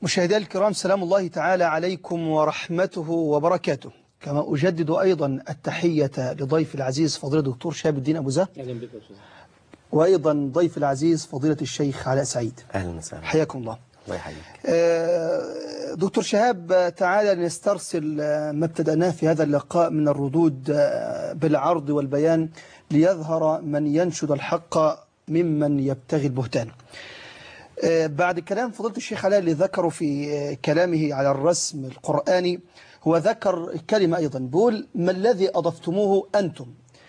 مشاهدينا الكرام سلام الله تعالى عليكم ورحمته وبركاته كما أجدد أيضا التحية لضيف العزيز فضيلة الدكتور شهاب الدين أبو زهر اهلا بك يا استاذ وأيضا ضيف العزيز فضيلة الشيخ علاء سعيد اهلا وسهلا حياكم الله الله يحييك آه، دكتور شهاب تعالى نسترسل آه، ما ابتدأناه في هذا اللقاء من الردود آه، بالعرض والبيان ليظهر من ينشد الحق ممن يبتغي البهتان آه، بعد كلام فضيلة الشيخ علاء اللي ذكره في آه، كلامه على الرسم القرآني هو ذكر كلمة أيضا بيقول ما الذي أضفتموه أنتم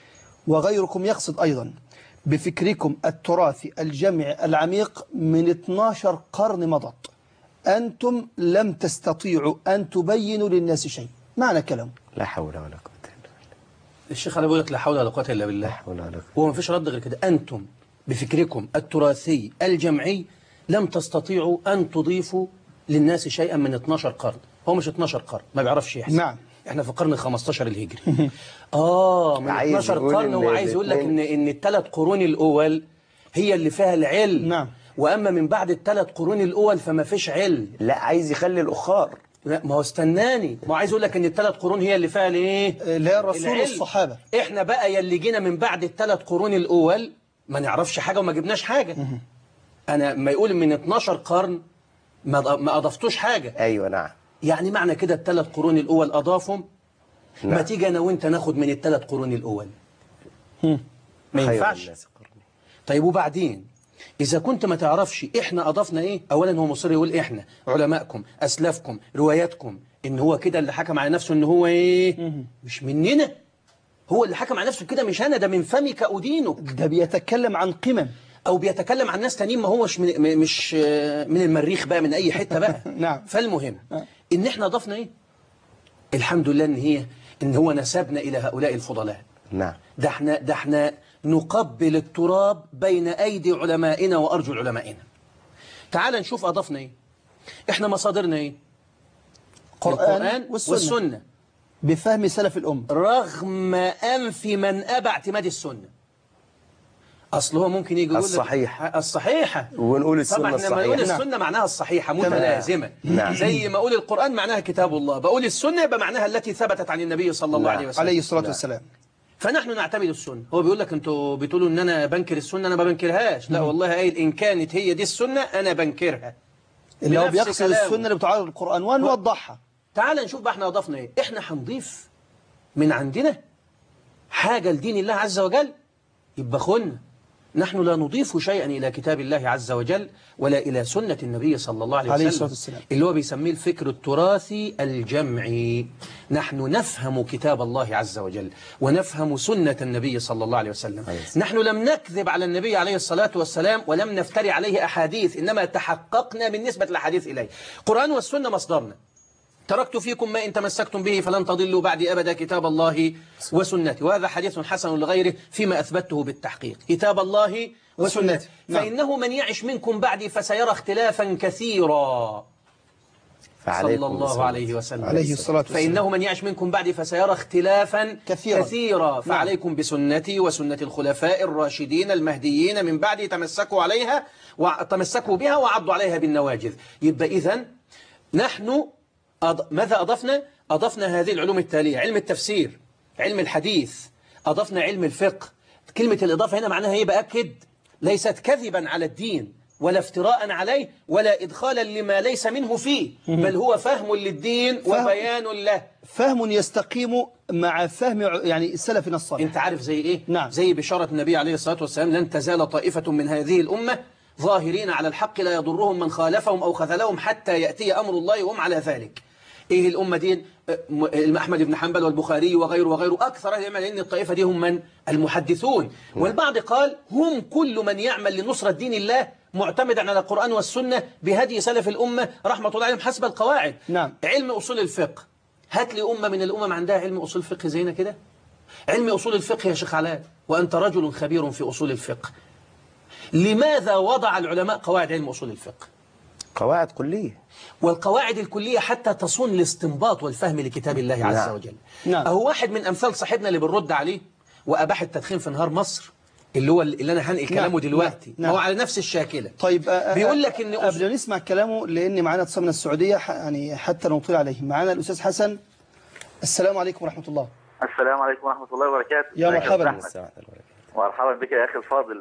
وغيركم يقصد أيضا بفكركم التراثي الجمع العميق من 12 قرن مضت أنتم لم تستطيعوا أن تبينوا للناس شيء معنى كلام لا حول ولا قوة الا بالله الشيخ علي بيقول لك لا حول ولا قوه الا لا بالله حول ولا قوة هو ما فيش رد غير كده انتم بفكركم التراثي الجمعي لم تستطيعوا ان تضيفوا للناس شيئا من 12 قرن هو مش 12 قرن ما بيعرفش يحسب نعم. احنا في القرن ال 15 الهجري اه من عايز 12 يقول قرن إن هو عايز يقول لك ان الاتنين- ان الثلاث قرون الاول هي اللي فيها العلم نعم. واما من بعد الثلاث قرون الاول فما فيش علم لا عايز يخلي الأخار لا ما هو استناني ما هو عايز يقول لك ان الثلاث قرون هي اللي فيها الايه آه، لا الرسول العلم. والصحابة احنا بقى يلي جينا من بعد الثلاث قرون الاول ما نعرفش حاجه وما جبناش حاجه انا ما يقول من 12 قرن ما ض- ما اضفتوش حاجه أيوة نعم يعني معنى كده الثلاث قرون الاول اضافهم ما نعم. تيجي انا وانت ناخد من الثلاث قرون الاول ما خير ينفعش الناس قرني طيب وبعدين إذا كنت ما تعرفش إحنا أضفنا إيه أولا هو مصر يقول إحنا علماءكم أسلافكم رواياتكم إن هو كده اللي حكم على نفسه إن هو إيه مش مننا هو اللي حكم على نفسه كده مش أنا ده من فمك أدينك ده بيتكلم عن قمم أو بيتكلم عن ناس تانيين ما هوش من م- مش آه، من المريخ بقى من أي حتة بقى نعم. فالمهم إن إحنا أضفنا إيه الحمد لله إن هي إن هو نسبنا إلى هؤلاء الفضلاء نعم ده احنا ده احنا نقبل التراب بين أيدي علمائنا وأرجل علمائنا تعال نشوف أضفنا إيه إحنا مصادرنا إيه قرآن والسنة, والسنة بفهم سلف الأمة رغم أنف من أبى اعتماد السنة أصل هو ممكن يجي يقول لك- الصحيحة. الصحيحة ونقول السنة طبعا احنا لما نقول الصحيحة السنة معناها الصحيحة متلازمة نعم. زي ما أقول القرآن معناها كتاب الله بقول السنة يبقى معناها التي ثبتت عن النبي صلى الله نعم. عليه وسلم عليه الصلاة لا. والسلام فنحن نعتمد السنة هو بيقول لك انتوا بتقولوا ان انا بنكر السنة انا ما بنكرهاش لا والله قايل ان كانت هي دي السنة انا بنكرها اللي هو بنفس بيقصد كلامه. السنة اللي بتعارض القرآن ونوضحها تعال نشوف بقى احنا اضفنا ايه احنا هنضيف من عندنا حاجة لدين الله عز وجل يبقى خلنا نحن لا نضيف شيئا إلى كتاب الله عز وجل ولا إلى سنة النبي صلى الله عليه وسلم عليه الصلاة والسلام. اللي هو بيسميه الفكر التراثي الجمعي نحن نفهم كتاب الله عز وجل ونفهم سنة النبي صلى الله عليه وسلم عليه الصلاة نحن لم نكذب على النبي عليه الصلاة والسلام ولم نفتري عليه أحاديث إنما تحققنا بالنسبة الأحاديث إليه قرآن والسنة مصدرنا تركت فيكم ما إن تمسكتم به فلن تضلوا بعد أبدا كتاب الله وسنتي وهذا حديث حسن لغيره فيما أثبته بالتحقيق كتاب الله وسنتي وسنتي. نعم. فإنه من يعش منكم بعدي فسيرى اختلافا كثيرا فعليكم صلى الله بسنة. عليه وسلم عليه الصلاة والسلام فإنه من يعش منكم بعدي فسيرى اختلافا كثيرا. كثيرا فعليكم بسنتي وسنة الخلفاء الراشدين المهديين من بعدي تمسكوا عليها وتمسكوا بها وعضوا عليها بالنواجذ يبقى إذن نحن أض... ماذا أضفنا؟ أضفنا هذه العلوم التالية علم التفسير علم الحديث أضفنا علم الفقه كلمة الإضافة هنا معناها إيه بأكد ليست كذبا على الدين ولا افتراء عليه ولا إدخالا لما ليس منه فيه بل هو فهم للدين فهم. وبيان له فهم يستقيم مع فهم ع- يعني سلفنا الصالح انت عارف زي ايه نعم. زي بشارة النبي عليه الصلاة والسلام لن تزال طائفة من هذه الأمة ظاهرين على الحق لا يضرهم من خالفهم أو خذلهم حتى يأتي أمر الله وهم على ذلك ايه الأمة دي أه، م- أحمد بن حنبل والبخاري وغيره وغيره أكثر أهل العلم لأن الطائفة دي هم من المحدثون والبعض قال هم كل من يعمل لنصرة دين الله معتمدا على القرآن والسنة بهدي سلف الأمة رحمة الله عليهم حسب القواعد نعم. علم أصول الفقه هات لي أمة من الأمم عندها علم أصول الفقه زينا كده علم أصول الفقه يا شيخ علاء وأنت رجل خبير في أصول الفقه لماذا وضع العلماء قواعد علم أصول الفقه قواعد كلية والقواعد الكلية حتى تصون الاستنباط والفهم لكتاب الله عز نعم. وجل نعم. أهو واحد من أمثال صاحبنا اللي بنرد عليه وأباح التدخين في نهار مصر اللي هو اللي انا هنقل كلامه نعم، دلوقتي نعم. هو على نفس الشاكله طيب آه، بيقول آه، لك إن أس- قبل نسمع كلامه لان معانا اتصال من السعوديه ح- يعني حتى نطيل عليه معانا الاستاذ حسن السلام عليكم ورحمه الله السلام عليكم ورحمة الله وبركاته يا ازيك مرحبا. أستاذ أحمد؟ الساعة البركة. مرحبا بك يا أخي الفاضل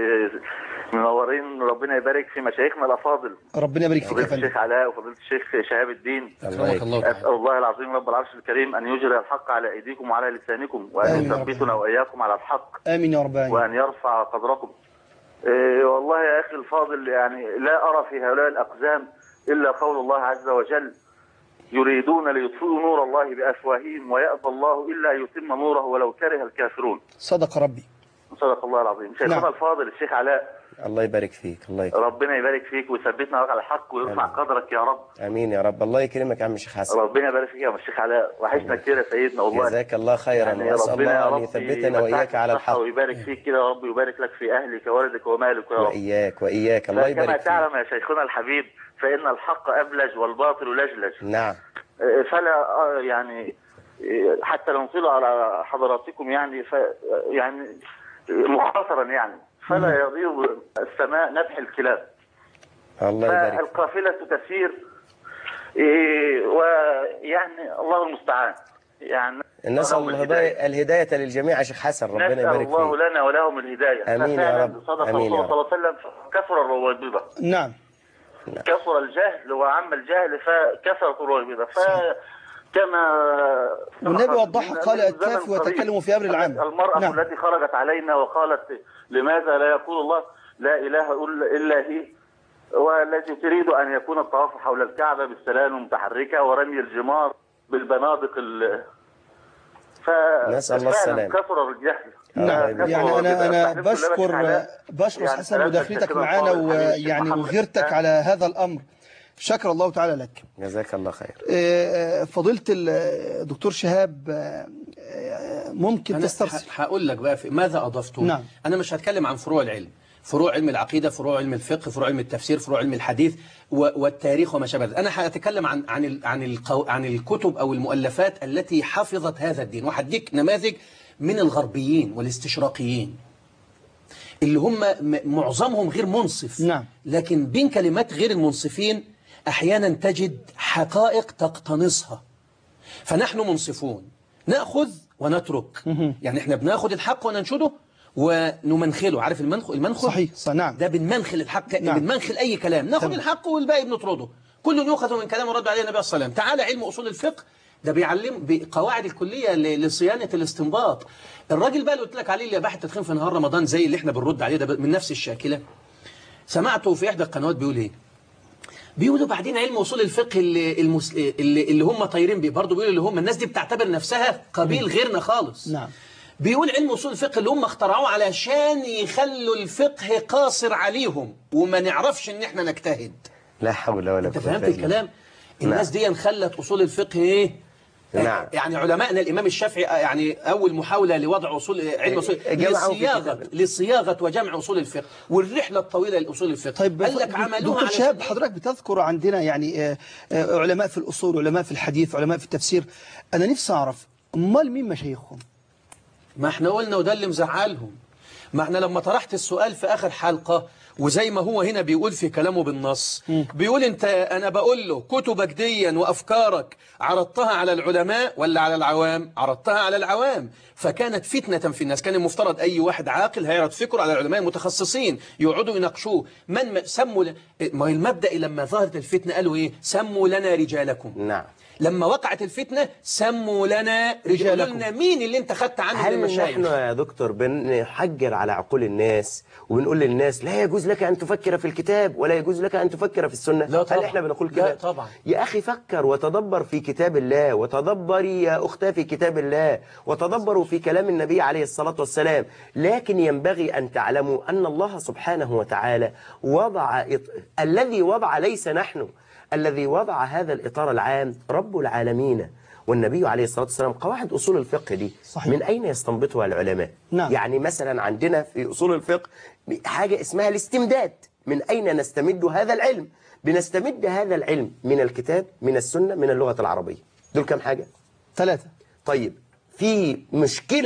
منورين ربنا يبارك في مشايخنا الأفاضل ربنا يبارك فيك يا فضيلة الشيخ فندم علاء وفضيلة الشيخ شهاب الدين اكرمك الله تعالى أسأل الله العظيم رب العرش الكريم أن يجري الحق على أيديكم وعلى لسانكم وأن آمين يا رب. يثبتنا وإياكم على الحق امين يا رب العالمين وأن يرفع قدركم إيه والله يا أخي الفاضل يعني لا أرى في هؤلاء الأقزام إلا قول الله عز وجل يريدون ليطفئوا نور الله بأفواههم ويأبى الله إلا أن يتم نوره ولو كره الكافرون صدق ربي صدق الله العظيم شيخنا نعم. الفاضل الشيخ علاء الله يبارك فيك الله يكرمك ربنا يبارك فيك ويثبتنا على الحق ويرفع آمين. قدرك يا رب امين يا رب الله يكرمك يا عم الشيخ حسن ربنا يبارك فيك يا الشيخ علاء وحشنا كتير يا سيدنا والله جزاك الله خيرا يعني واسال ربنا يا الله ان رب يثبتنا يمتعك واياك على بالصحة الحق ويبارك فيك كده يا رب ويبارك لك في اهلك وولدك ومالك يا رب واياك واياك الله كما يبارك فيك تعلم يا شيخنا الحبيب فان الحق ابلج والباطل لجلج نعم فلا آه، يعني آه، حتى لو نطيل على حضراتكم يعني ف يعني مختصرا يعني فلا يضيع السماء نبح الكلاب الله يبارك فيك. فالقافلة تسير إيه، ويعني الله المستعان يعني نسال لهم الهدايه الهدايه للجميع يا شيخ حسن ربنا نسأل يبارك الله فيك لنا ولهم الهداية آمين يا ففعلاً رب. صدق آمين يا الله صلى الله عليه وسلم كثر الروابضة نعم كثر الجهل وعم الجهل فكثرت الروابضة فكما والنبي سبق وضحها من قال زمن الكافي قريب. وتكلموا في أمر العام. المرأة نعم. التي خرجت علينا وقالت لماذا لا يقول الله لا إله إلا- إلا هي والتي تريد أن يكون الطواف حول الكعبة بالسلام المتحركة ورمي الجمار بالبنادق ال ف نسأل الله فعلاً السلامة. كثر الجهل نعم. كثر يعني انا انا الجهل. أستحلف بالله بشكر تعالى. بشكر يعني حسن ثلاثة مداخلتك كده معنا الفاضل الحبيب الشيخ ويعني محمد وغيرتك حسان. على هذا الامر شكر الله تعالى لك جزاك الله خير آه، فضيلة الدكتور شهاب آه، آه، ممكن أنا تسترسل ه- هقول لك بقى في ماذا أضفته نعم. أنا مش هتكلم عن فروع العلم فروع علم العقيدة فروع علم الفقه فروع علم التفسير فروع علم الحديث و- والتاريخ وما شابه ذلك. أنا هتكلم عن عن ال- عن القو عن الكتب أو المؤلفات التي حفظت هذا الدين وهديك نماذج من الغربيين والاستشراقيين اللي هم م- معظمهم غير منصف نعم. لكن بين كلمات غير المنصفين أحيانا تجد حقائق تقتنصها فنحن منصفون نأخذ ونترك يعني احنا بناخذ الحق وننشده ونمنخله عارف المنخ المنخل صحيح صح نعم ده بنمنخل الحق نعم. نعم. بنمنخل اي كلام ناخذ تمام. الحق والباقي بنطرده كل يؤخذ من كلام الرد عليه النبي صلى الله عليه وسلم تعالى علم اصول الفقه ده بيعلم بقواعد الكليه ل- لصيانه الاستنباط الراجل بقى اللي قلت لك عليه اللي اباح التدخين في نهار رمضان زي اللي احنا بنرد عليه ده من نفس الشاكله سمعته في احدى القنوات بيقول ايه بيقولوا بعدين علم اصول الفقه اللي, المس... اللي, اللي هم طايرين بيه برضه بيقولوا اللي هم الناس دي بتعتبر نفسها قبيل غيرنا خالص نعم. بيقول علم اصول الفقه اللي هم اخترعوه علشان يخلوا الفقه قاصر عليهم وما نعرفش ان احنا نجتهد لا حول ولا انت قوه فهمت إلا بالله. الكلام الناس دي خلت اصول الفقه ايه نعم. يعني علماءنا الامام الشافعي يعني اول محاوله لوضع اصول علم اصول جمعوا في لصياغه كتاب. لصياغه وجمع اصول الفقه والرحله الطويله لاصول الفقه طيب قال لك عملوها دكتور علشان شهاب إيه؟ حضرتك بتذكر عندنا يعني آه، آه، علماء في الأصول علماء في الحديث علماء في التفسير أنا نفسي أعرف أمال مين مشايخهم ما احنا قلنا وده اللي مزعلهم ما احنا لما طرحت السؤال في آخر حلقة وزي ما هو هنا بيقول في كلامه بالنص بيقول انت انا بقول له كتبك ديا وافكارك عرضتها على العلماء ولا على العوام عرضتها على العوام فكانت فتنة في الناس كان المفترض اي واحد عاقل هيعرض فكره على العلماء المتخصصين يقعدوا يناقشوه من م- سموا ل- ما هي المبدأ لما ظهرت الفتنة قالوا ايه سموا لنا رجالكم نعم لما وقعت الفتنة سموا لنا رجالكم لنا مين اللي انت خدت عنه من هل المشايخ نحن يا دكتور بنحجر على عقول الناس وبنقول للناس لا يجوز لك أن تفكر في الكتاب ولا يجوز لك أن تفكر في السنة لا طبعا. هل احنا بنقول لا كده طبعا. يا أخي فكر وتدبر في كتاب الله وتدبري يا أختاه في كتاب الله وتدبروا في كلام النبي عليه الصلاة والسلام لكن ينبغي أن تعلموا أن الله سبحانه وتعالى وضع إط... الذي وضع ليس نحن الذي وضع هذا الإطار العام رب العالمين والنبي عليه الصلاة والسلام قواعد أصول الفقه دي صحيح. من أين يستنبطها العلماء نعم. يعني مثلا عندنا في أصول الفقه حاجة اسمها الاستمداد من أين نستمد هذا العلم بنستمد هذا العلم من الكتاب من السنة من اللغة العربية دول كم حاجة ثلاثة طيب في مشكلة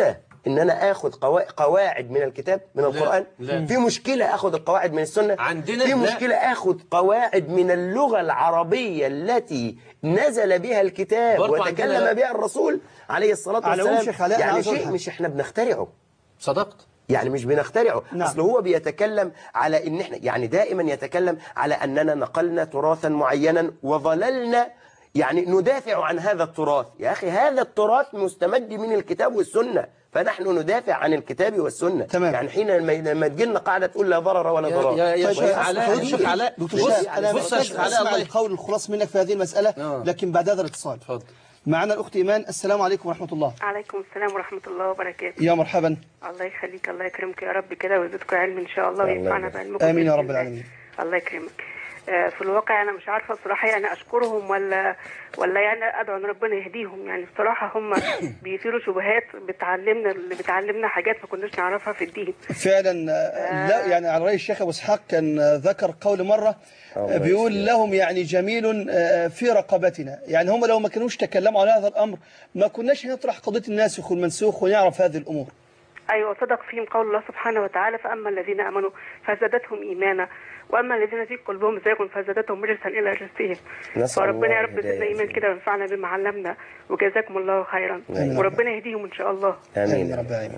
ان انا اخذ قوا- قواعد من الكتاب من القران لا. في مشكله اخذ القواعد من السنه عندنا في لا. مشكله اخذ قواعد من اللغه العربيه التي نزل بها الكتاب برضو عندنا وتكلم لا. بها الرسول عليه الصلاه على العموم والسلام شيخ علاء، أنا يعني عاوز أقول شيء حاجة. مش احنا بنخترعه صدقت يعني مش بنخترعه نعم. اصل هو بيتكلم على ان احنا يعني دائما يتكلم على اننا نقلنا تراثا معينا وظللنا يعني ندافع عن هذا التراث يا اخي هذا التراث مستمد من الكتاب والسنه فنحن ندافع عن الكتاب والسنه تمام. يعني حين لما- لما تجي لنا قاعده تقول لا ضرر ولا يا ضرار يا يا طيب، شيخ أصل علاء حضرتك- يا شيخ علاء دكتور بص شهاب انا بص يا محتاج شيخ علاء اسمع الله القول الخلاص منك في هذه المساله آه. لكن بعد هذا الاتصال اتفضل معنا الاخت ايمان السلام عليكم ورحمه الله عليكم السلام ورحمة الله وبركاته يا مرحبا الله يخليك الله يكرمك يا رب كده ويزيدكم علم إن شاء الله الله وينفعنا يبارك. بعلمكم آمين يا بإذن رب الله. العالمين. الله يكرمك آه، في الواقع أنا مش عارفة بصراحة يعني أشكرهم ولا ولا يعني أدعو إن ربنا يهديهم يعني بصراحة هم بيثيروا شبهات بتعلمنا اللي بتعلمنا حاجات ما كناش نعرفها في الدين فعلا آه، لا يعني على راي الشيخ ابو اسحاق كان آه، ذكر قول مره آه، بيقول لهم يعني جميل آه، في رقبتنا يعني هم لو ما كانوش تكلموا على هذا الامر ما كناش هنطرح قضيه الناسخ والمنسوخ ونعرف هذه الامور أيوة صدق فيهم قول الله سبحانه وتعالى فأما الذين آمنوا فزادتهم إيمانا وأما الذين في قلوبهم زيغ فزادتهم رجسا إلى رجسهم نسأل فربنا الله يا رب الهداية زدنا إيمان كده وينفعنا بما علمنا وجزاكم الله خيرا آمين. وربنا يهديهم إن شاء الله امين يا رب العالمين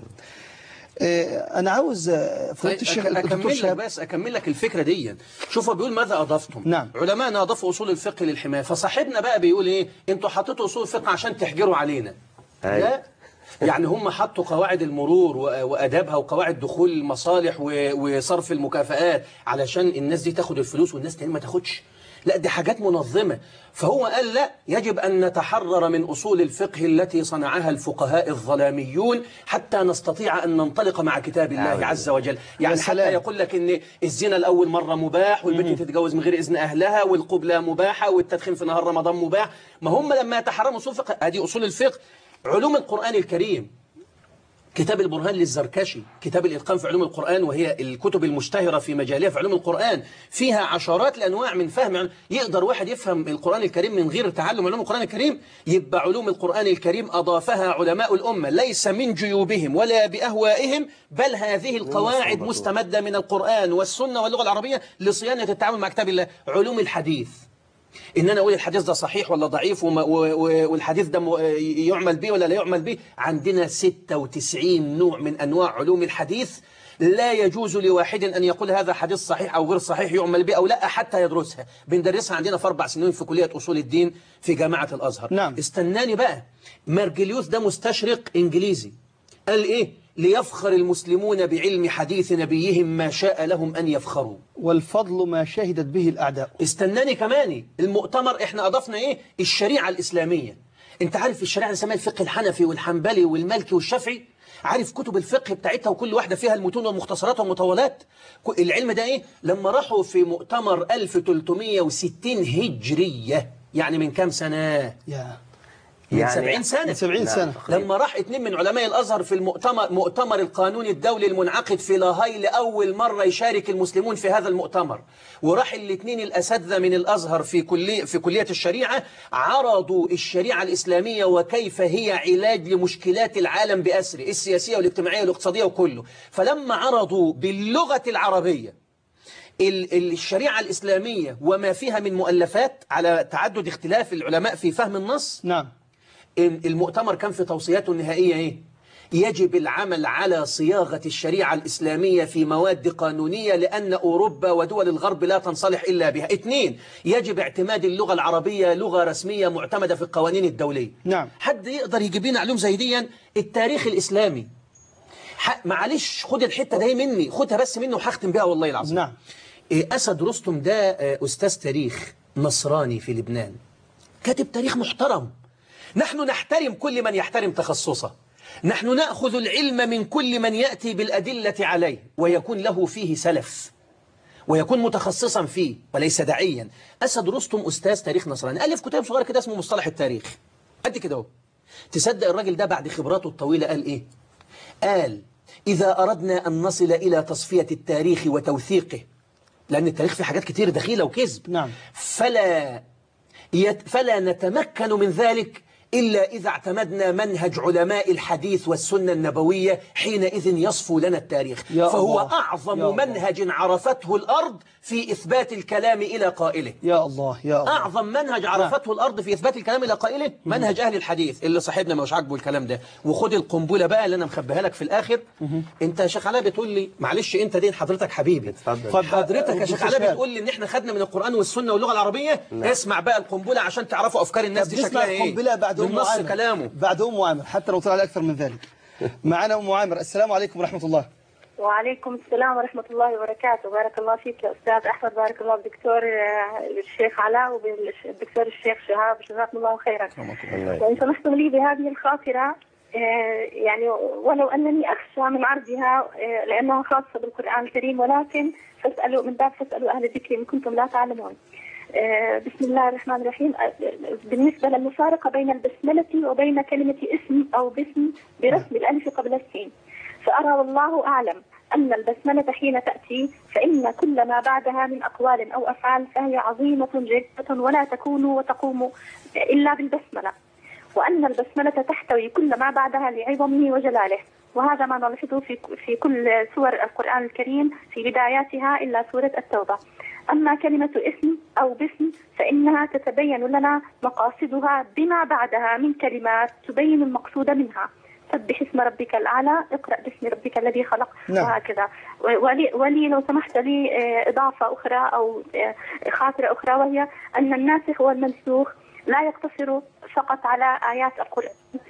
آه، انا عاوز آه، فضيله طيب الشيخ أك- الدكتور اكمل لك شهاب بس اكمل لك الفكره دي شوف هو بيقول ماذا اضفتم نعم. علماءنا اضافوا اصول الفقه للحمايه فصاحبنا بقى بيقول ايه انتوا حطيتوا اصول الفقه عشان تحجروا علينا أيوة. لا يعني هم حطوا قواعد المرور و- وادابها وقواعد دخول المصالح و- وصرف المكافآت علشان الناس دي تاخد الفلوس والناس تاني ما تاخدش لا دي حاجات منظمة فهو قال لا يجب أن نتحرر من أصول الفقه التي صنعها الفقهاء الظلاميون حتى نستطيع أن ننطلق مع كتاب الله عز وجل يعني سلام. حتى يقول لك ان الزنا الاول مره مباح والبنت تتجوز من غير اذن اهلها والقبله مباحه والتدخين في نهار رمضان مباح ما هم لما يتحرموا اصول الفقه ادي اصول الفقه علوم القران الكريم كتاب البرهان للزركشي كتاب الإتقان في علوم القرآن وهي الكتب المشتهرة في مجالها في علوم القرآن فيها عشرات الأنواع من فهم يعني يقدر واحد يفهم القرآن الكريم من غير تعلم علوم القرآن الكريم يبقى علوم القرآن الكريم أضافها علماء الأمة ليس من جيوبهم ولا بأهوائهم بل هذه القواعد مستمدة من القرآن والسنة واللغة العربية لصيانة التعامل مع كتاب الله علوم الحديث ان انا اقول الحديث ده صحيح ولا ضعيف وما و و والحديث ده م- يعمل به ولا لا يعمل به عندنا 96 نوع من انواع علوم الحديث لا يجوز لواحد ان يقول هذا حديث صحيح او غير صحيح يعمل به او لا حتى يدرسها بندرسها عندنا في اربع سنين في كليه اصول الدين في جامعه الازهر نعم. استناني بقى مارجليوس ده مستشرق انجليزي قال ايه ليفخر المسلمون بعلم حديث نبيهم ما شاء لهم ان يفخروا والفضل ما شهدت به الاعداء استناني كماني المؤتمر احنا اضفنا ايه الشريعة الاسلامية انت عارف الشريعة الاسلامية الفقه الحنفي والحنبلي والمالكي والشافعي عارف كتب الفقه بتاعتها وكل واحدة فيها المتون والمختصرات والمطولات ك- العلم ده ايه لما راحوا في مؤتمر 1360 هجرية يعني من كام سنة يا من يعني 70 سنة من 70 سنة لما راح اتنين من علماء الأزهر في المؤتمر مؤتمر القانون الدولي المنعقد في لاهاي لأول مرة يشارك المسلمون في هذا المؤتمر وراح الاثنين الأساتذة من الأزهر في كلية في كلية الشريعة عرضوا الشريعة الإسلامية وكيف هي علاج لمشكلات العالم بأسره السياسية والاجتماعية والاقتصادية وكله فلما عرضوا باللغة العربية ال- ال- الشريعة الإسلامية وما فيها من مؤلفات على تعدد اختلاف العلماء في فهم النص نعم ال- المؤتمر كان في توصياته النهائية إيه؟ يجب العمل على صياغة الشريعة الإسلامية في مواد قانونية لأن أوروبا ودول الغرب لا تنصلح إلا بها اثنين يجب اعتماد اللغة العربية لغة رسمية معتمدة في القوانين الدولية نعم. حد يقدر يجيب لنا علوم زي دي التاريخ الإسلامي ح- معلش خد الحتة دي مني خدها بس مني وهختم بيها والله العظيم نعم. إيه، أسد رستم ده آه، أستاذ تاريخ نصراني في لبنان كاتب تاريخ محترم نحن نحترم كل من يحترم تخصصه نحن نأخذ العلم من كل من يأتي بالأدلة عليه ويكون له فيه سلف ويكون متخصصا فيه وليس داعيا أسد رستم أستاذ تاريخ نصراني ألف كتاب صغير كده اسمه مصطلح التاريخ قد كده اهو تصدق الراجل ده بعد خبراته الطويلة قال إيه قال إذا أردنا أن نصل إلى تصفية التاريخ وتوثيقه لأن التاريخ فيه حاجات كتير دخيلة وكذب نعم. فلا يت فلا نتمكن من ذلك إلا إذا اعتمدنا منهج علماء الحديث والسنة النبوية حينئذ يصفو لنا التاريخ يا فهو الله. أعظم يا الله. منهج عرفته الأرض في إثبات الكلام إلى قائله يا الله يا الله أعظم منهج عرفته الأرض في إثبات الكلام إلى قائله منهج أهل الحديث اللي صاحبنا مش عاجبه الكلام ده وخد القنبلة بقى اللي أنا مخبيها لك في الآخر أنت يا شيخ علاء بتقول لي معلش أنت دين حضرتك حبيبي اتفضل. طب حضرتك يا دكتور شيخ علاء شهاب. بتقول لي إن إحنا خدنا من القرآن والسنة واللغة العربية اسمع بقى القنبلة عشان تعرفوا أفكار الناس دي نسمع شكلها إيه القنبلة بعد من أم نص عامر كلامه بعد أم عامر حتى لو طلع على أكثر من ذلك معنا أم عامر السلام عليكم ورحمة الله وعليكم السلام ورحمة الله وبركاته بارك الله فيك يا أستاذ أحمد بارك الله بالدكتور آه، الشيخ علاء وبالدكتور الشيخ شهاب جزاكم الله خيرا وإن سمحتم لي بهذه الخاطرة آه، يعني ولو أنني أخشى من عرضها آه، لأنها خاصة بالقرآن الكريم ولكن فاسألوا من باب فاسألوا أهل الذكر إن كنتم لا تعلمون آه، بسم الله الرحمن الرحيم آه، بالنسبة للمفارقة بين البسملة وبين كلمة اسم أو باسم برسم الألف قبل السين فأرى والله أعلم أن البسملة حين تأتي فإن كل ما بعدها من أقوال أو أفعال فهي عظيمة جدا ولا تكون وتقوم إلا بالبسملة وأن البسملة تحتوي كل ما بعدها لعظمه وجلاله وهذا ما نلاحظه في في كل سور القرآن الكريم في بداياتها إلا سورة التوبة أما كلمة اسم أو باسم فإنها تتبين لنا مقاصدها بما بعدها من كلمات تبين المقصود منها سبح اسم ربك الأعلى اقرأ باسم ربك الذي خلق نعم. وهكذا ولي, ولي لو سمحت لي آه، إضافة أخرى أو آه، خاطرة أخرى وهي أن الناسخ والمنسوخ لا يقتصر فقط على آيات القرآن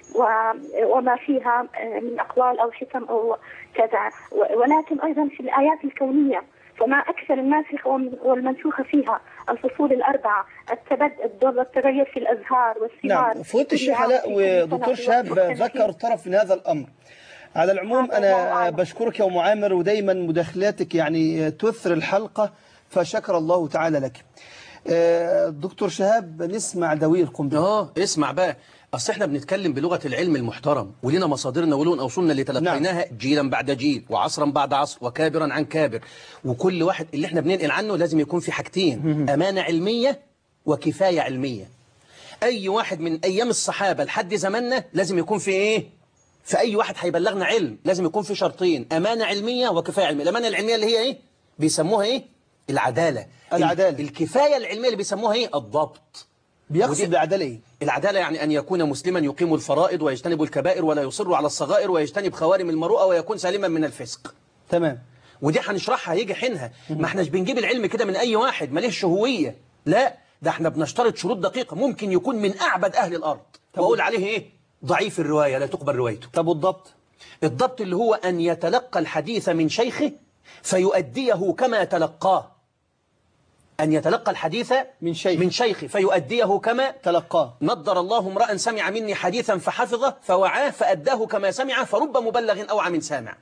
و- وما فيها آه، من أقوال أو حكم أو كذا و- ولكن أيضا في الآيات الكونية فما أكثر الناسخ والم- والمنسوخ فيها الفصول الأربعة التبد الضر والتغير في الأزهار والثمار نعم فضيلة الشيخ كلها علاء في كل سنة ودكتور في شهاب وقت مختلف. ذكر طرف من هذا الأمر على العموم هذا الله أنا أعلم. بشكرك يا أم عامر ودايما مداخلاتك يعني تثر الحلقة فشكر الله تعالى لك آه، دكتور شهاب نسمع دوي القنبلة اه اسمع بقى اصل احنا بنتكلم بلغه العلم المحترم ولنا مصادرنا ولون اوصولنا اللي تلقيناها جيلا بعد جيل وعصرا بعد عصر وكابرا عن كابر وكل واحد اللي احنا بننقل عنه لازم يكون في حاجتين امانه علميه وكفايه علميه اي واحد من ايام الصحابه لحد زماننا لازم يكون في ايه في اي واحد هيبلغنا علم لازم يكون في شرطين امانه علميه وكفايه علميه الامانه العلميه اللي هي ايه بيسموها ايه العداله العدالة. الكفايه العلميه اللي بيسموها ايه الضبط بيقصد ودي- بالعدالة إيه؟ العدالة يعني أن يكون مسلما يقيم الفرائض ويجتنب الكبائر ولا يصر على الصغائر ويجتنب خوارم المروءة ويكون سالما من الفسق تمام ودي هنشرحها هيجي حينها ما احناش بنجيب العلم كده من أي واحد ماليش هوية لا ده احنا بنشترط شروط دقيقة ممكن يكون من أعبد أهل الأرض وأقول عليه إيه ضعيف الرواية لا تقبل روايته طب والضبط الضبط اللي هو أن يتلقى الحديث من شيخه فيؤديه كما تلقاه أن يتلقى الحديث من شيخ. من شيخه فيؤديه كما تلقاه نضر الله امرأ سمع مني حديثا فحفظه فوعاه فأداه كما سمع فرب مبلغ أوعى من سامع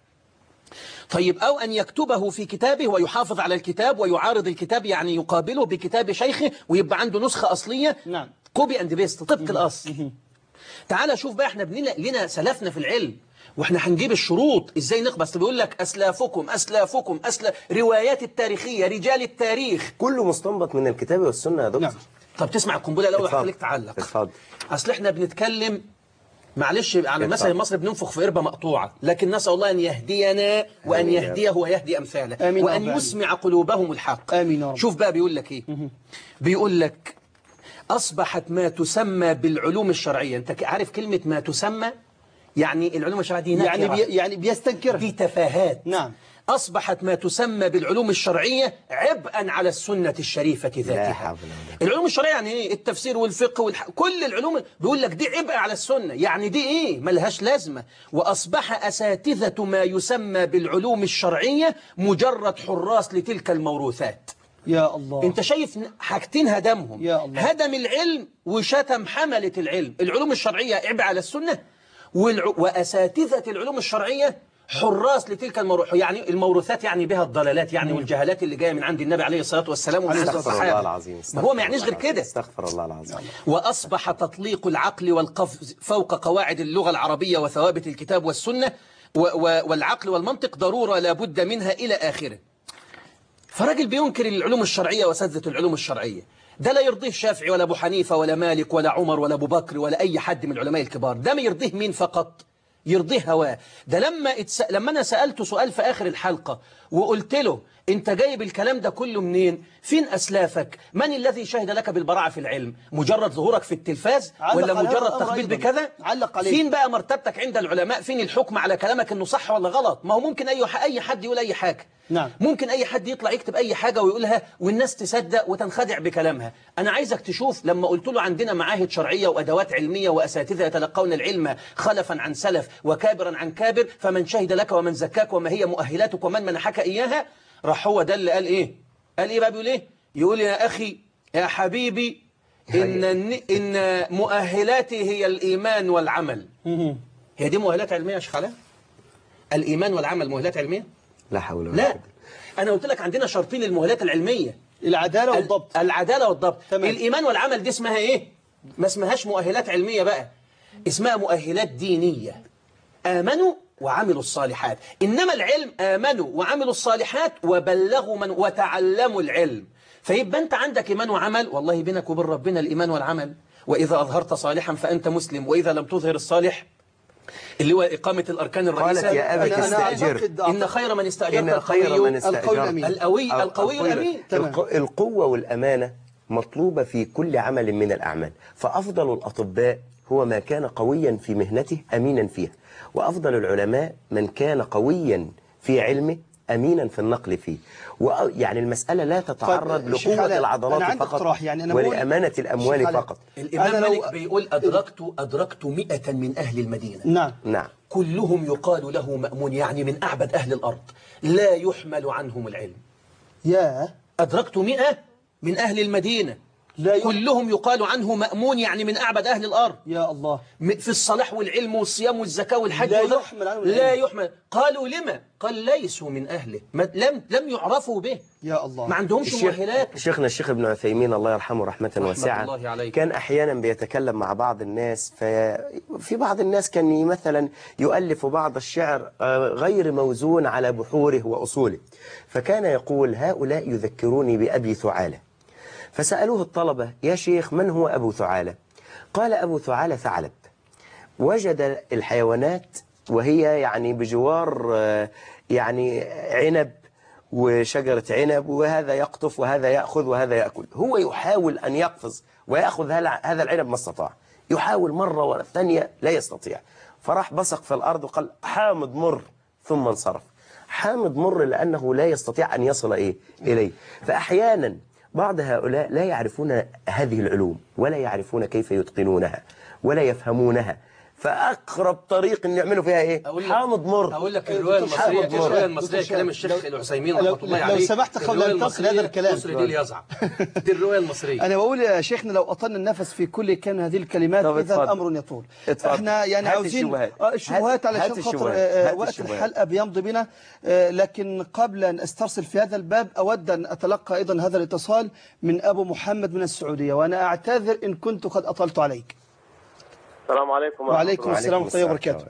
طيب أو أن يكتبه في كتابه ويحافظ على الكتاب ويعارض الكتاب يعني يقابله بكتاب شيخه ويبقى عنده نسخة أصلية نعم. كوبي أند بيست طبق الأصل تعال شوف بقى احنا بنلا لنا سلفنا في العلم واحنا هنجيب الشروط ازاي نقبل اصل بيقول لك اسلافكم اسلافكم اسلا روايات التاريخية رجال التاريخ كله مستنبط من الكتاب والسنة يا دكتور نعم. طب تسمع القنبله الاول اتفضل. خليك تعلق اتفضل. اصل احنا بنتكلم معلش على مثل اتفضل. مصر بننفخ في قربة مقطوعة لكن نسأل الله أن يهدينا وأن آمين يا رب. يهديه ويهدي أمثاله آمين يا وأن رب. يسمع قلوبهم الحق آمين يا رب. شوف بقى بيقول لك إيه بيقول لك أصبحت ما تسمى بالعلوم الشرعية أنت ك- عارف كلمة ما تسمى يعني العلوم الشرعية دي يعني نكرة. بي يعني بيستنكرها دي تفاهات نعم. أصبحت ما تسمى بالعلوم الشرعية عبئا على السنة الشريفة ذاتها حول ولا قوة. العلوم الشرعية يعني إيه التفسير والفقه والح... كل العلوم بيقول لك دي عبء على السنة يعني دي إيه ملهاش لازمة وأصبح أساتذة ما يسمى بالعلوم الشرعية مجرد حراس لتلك الموروثات يا الله انت شايف حاجتين هدمهم يا الله. هدم العلم وشتم حملة العلم العلوم الشرعية عبء على السنة والع... وأساتذة العلوم الشرعية حراس لتلك الموروثات يعني الموروثات يعني بها الضلالات يعني والجهالات اللي جايه من عند النبي عليه الصلاة والسلام ومن استغفر الله الصحابة العظيم ما هو ما يعنيش استغفر غير الله كده استغفر الله العظيم وأصبح تطليق العقل والقفز فوق قواعد اللغة العربية وثوابت الكتاب والسنة و و والعقل والمنطق ضرورة لا بد منها إلى آخره فراجل بينكر العلوم الشرعية وسذة العلوم الشرعية ده لا يرضيه الشافعي ولا أبو حنيفة ولا مالك ولا عمر ولا أبو بكر ولا أي حد من العلماء الكبار ده ما يرضيه مين فقط يرضيه هواه ده لما اتس... لما أنا سألته سؤال في آخر الحلقة وقلت له أنت جايب الكلام ده كله منين فين أسلافك من الذي شهد لك بالبراعة في العلم مجرد ظهورك في التلفاز علق ولا على هذا مجرد الأمر تخبيط أيضاً. بكذا علق عليه. فين بقى مرتبتك عند العلماء فين الحكم على كلامك انه صح ولا غلط ما هو ممكن اي اي حد يقول اي حاجه نعم. ممكن اي حد يطلع يكتب اي حاجه ويقولها والناس تصدق وتنخدع بكلامها انا عايزك تشوف لما قلت له عندنا معاهد شرعيه وادوات علميه واساتذه يتلقون العلم خلفا عن سلف وكابرا عن كابر فمن شهد لك ومن زكاك وما هي مؤهلاتك ومن منحك اياها راح هو ده اللي قال ايه قال ايه بقى بيقول ايه يقول يا اخي يا حبيبي ان ان مؤهلاتي هي الايمان والعمل هي دي مؤهلات علميه يا شيخ علاء الايمان والعمل مؤهلات علميه لا حول ولا لا قوة انا قلت لك عندنا شرطين للمؤهلات العلميه العدالة والضبط العداله والضبط تمام. الايمان والعمل دي اسمها ايه ما اسمهاش مؤهلات علميه بقى اسمها مؤهلات دينيه امنوا وعملوا الصالحات انما العلم امنوا وعملوا الصالحات وبلغوا من وتعلموا العلم فيبقى انت عندك ايمان وعمل والله بينك وبين ربنا الايمان والعمل واذا اظهرت صالحا فانت مسلم واذا لم تظهر الصالح اللي هو اقامه الاركان الرئيسه قالت يا أبت أنا- أنا استأجر أعتقد- ان خير من استاجرت إن خير القوي من القوي استأجر الأمين. القوي القوي الامين تمام. الق- القوة والأمانة مطلوبة في كل عمل من الأعمال فأفضل الأطباء هو ما كان قويا في مهنته أمينا فيها وأفضل العلماء من كان قويا في علمه أمينا في النقل فيه وأ- يعني المسألة لا تتعرض طيب، شيخ لقوة علاء، العضلات أنا عندي فقط اقتراح، يعني أنا بقول- ولأمانة شيخ الأموال علاء، فقط الإمام أنا لو- مالك بيقول أدركت أدركت مئة من أهل المدينة نعم نعم كلهم يقال له مأمون يعني من أعبد أهل الأرض لا يحمل عنهم العلم يا أدركت مئة من أهل المدينة لا يح- كلهم يقال عنه مأمون يعني من أعبد أهل الأرض يا الله م- في الصلاح والعلم والصيام والزكاة والحج لا وذا- يحمل عنه لا العلم. يحمل قالوا لما قال ليسوا من أهله ما- لم لم يعرفوا به يا الله ما عندهمش الشيخ مؤهلات شيخنا الشيخ ابن عثيمين الله يرحمه رحمة واسعة الله عليه. كان أحيانا بيتكلم مع بعض الناس ففي بعض الناس كان مثلا يؤلف بعض الشعر آه، غير موزون على بحوره وأصوله فكان يقول هؤلاء يذكروني بأبي ثعالة فسألوه الطلبة يا شيخ من هو أبو ثعالة قال أبو ثعالة ثعلب وجد الحيوانات وهي يعني بجوار آه، يعني عنب وشجرة عنب وهذا يقطف وهذا يأخذ وهذا يأكل هو يحاول أن يقفز ويأخذ هل- هذا العنب ما استطاع يحاول مرة والثانية لا يستطيع فراح بصق في الأرض وقال حامض مر ثم انصرف حامض مر لأنه لا يستطيع أن يصل إيه إليه فأحيانا بعض هؤلاء لا يعرفون هذه العلوم ولا يعرفون كيف يتقنونها ولا يفهمونها فأقرب طريق أن يعملوا فيها إيه أقول لك- حامض مر أقول لك الرواية المصرية حامض مر. الرواية المصرية دكتور كلام شاهد، الشيخ لو- العثيمين لو- رحمة الله لو عليه سمحت قبل الرواية أن تصل هذا المصرية الكلام. مصر دي اليزعم دي الرواية المصرية أنا بقول يا شيخنا لو أطلنا النفس في كل كان هذه الكلمات طب إذا اتفضل. الأمر يطول اتفضل. احنا يعني هات عاوزين الشبهات. آه، الشبهات هات- علشان هات خاطر الشبهات. آه، هات وقت الشبهات. الحلقة بيمضي بنا آه، لكن قبل أن أسترسل في هذا الباب أود أن أتلقى أيضا هذا الاتصال من أبو محمد من السعودية وأنا أعتذر إن كنت قد أطلت عليك السلام عليكم ورحمة وعليكم الله. السلام ورحمة الله وبركاته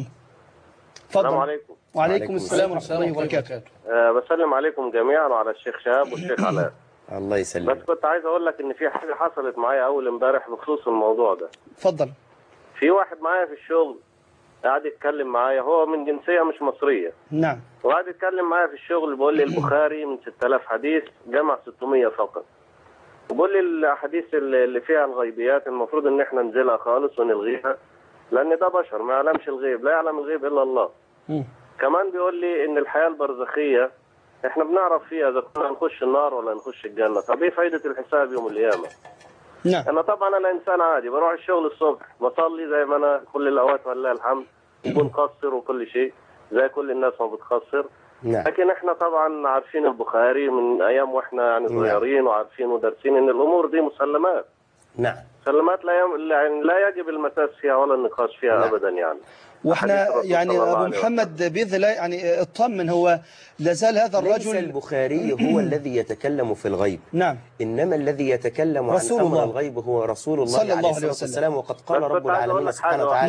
السلام تفضل عليكم وعليكم السلام ورحمة الله وبركاته أه بسلم عليكم جميعا وعلى الشيخ شهاب والشيخ علاء الله بس يسلمك كنت عايز اقول لك ان في حاجه حصلت معايا اول امبارح بخصوص الموضوع ده تفضل في واحد معايا في الشغل قاعد يتكلم معايا هو من جنسيه مش مصريه نعم وقعد يتكلم معايا في الشغل بيقول لي البخاري من 6000 حديث جمع 600 فقط وبيقول لي الاحاديث اللي اللي فيها الغيبيات المفروض ان احنا ننزلها خالص ونلغيها لان ده بشر ما يعلمش الغيب لا يعلم الغيب الا الله مم. كمان بيقول لي ان الحياه البرزخيه احنا بنعرف فيها اذا كنا نخش النار ولا نخش الجنه طب ايه فايده الحساب يوم القيامه نعم انا طبعا انا انسان عادي بروح الشغل الصبح بصلي زي ما انا كل الاوقات ولله الحمد وبنقصر وكل شيء زي كل الناس ما بتقصر نعم لكن احنا طبعا عارفين البخاري من ايام واحنا يعني نعم. صغيرين وعارفين ودارسين ان الامور دي مسلمات نعم مسلمات لا يم... يعني لا يجب المساس فيها ولا النقاش فيها نعم. ابدا يعني واحنا حديث الرسول يعني صلى الله ابو عليه محمد باذن الله يعني اطمن هو لازال هذا ليس الرجل البخاري هو الذي يتكلم في الغيب نعم إنما الذي يتكلم عن رسول أمر الله. الغيب هو رسول الله صلى الله عليه عليه الصلاة وسلم. والسلام وقد قال بس رب كنت عايز أقول العالمين لك سبحانه حاجة وتعالى واحدة.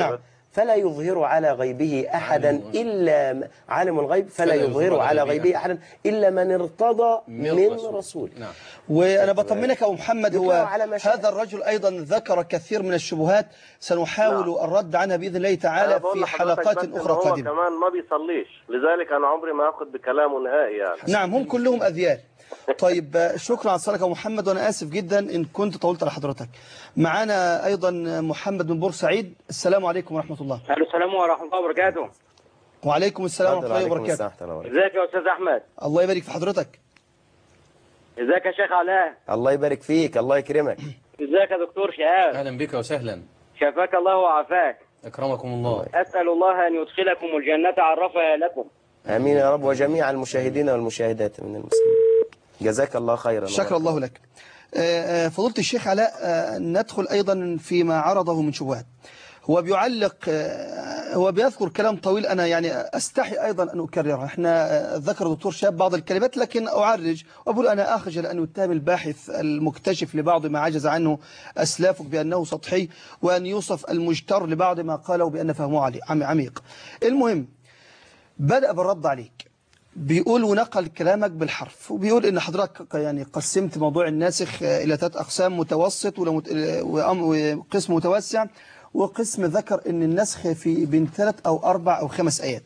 فلا يظهر على غيبه أحدا عالم إلا م- عالم الغيب فلا فلا يظهر على غيبه أحدا إلا من ارتضى من رسول نعم وأنا بطمنك أبو محمد هو يطلع على ما شاء. هذا الرجل أيضا ذكر كثير من الشبهات سنحاول نعم. الرد عنها بإذن الله أنا تعالى بقول في لحضرتك حلقات بس إن أخرى هو قادمة كمان ما بيصليش لذلك أنا عمري ما أخذ بكلامه نهائي يعني نعم هم كلهم أذيال طيب آه، شكرا على صلاتك يا محمد وأنا آسف جدا إن كنت طولت على حضرتك معانا أيضا محمد من بورسعيد السلام عليكم ورحمة الله الو السلام ورحمه الله وبركاته وعليكم السلام ورحمة الله عليكم وبركاته السلام ورحمة الله وبركاته. ازيك يا استاذ احمد الله يبارك في حضرتك ازيك يا شيخ علاء الله يبارك فيك الله يكرمك ازيك يا دكتور شهاب أهلا بك وسهلا شفاك الله وعافاك أكرمكم الله اسال الله ان يدخلكم الجنه عرفها لكم آمين يا رب وجميع المشاهدين والمشاهدات من المسلمين جزاك الله خيرا شكر الله لك آه، آه، فضيلة الشيخ علاء آه، ندخل أيضا فيما عرضه من شبهات هو بيعلق آه، هو بيذكر كلام طويل أنا يعني أستحي أيضا أن أكرره احنا آه، ذكر دكتور شاب بعض الكلمات لكن أعرج وأقول أنا أخجل أن يتهم الباحث المكتشف لبعض ما عجز عنه أسلافك بأنه سطحي وأن يوصف المجتر لبعض ما قاله بأن فهمه علي- عم- عميق المهم بدأ بالرد عليك بيقول ونقل كلامك بالحرف وبيقول ان حضرتك يعني قسمت موضوع الناسخ آه، الى ثلاث اقسام متوسط ولو مت- آه، وأم- وقسم متوسع وقسم ذكر ان النسخ في بين ثلاث او اربع او خمس ايات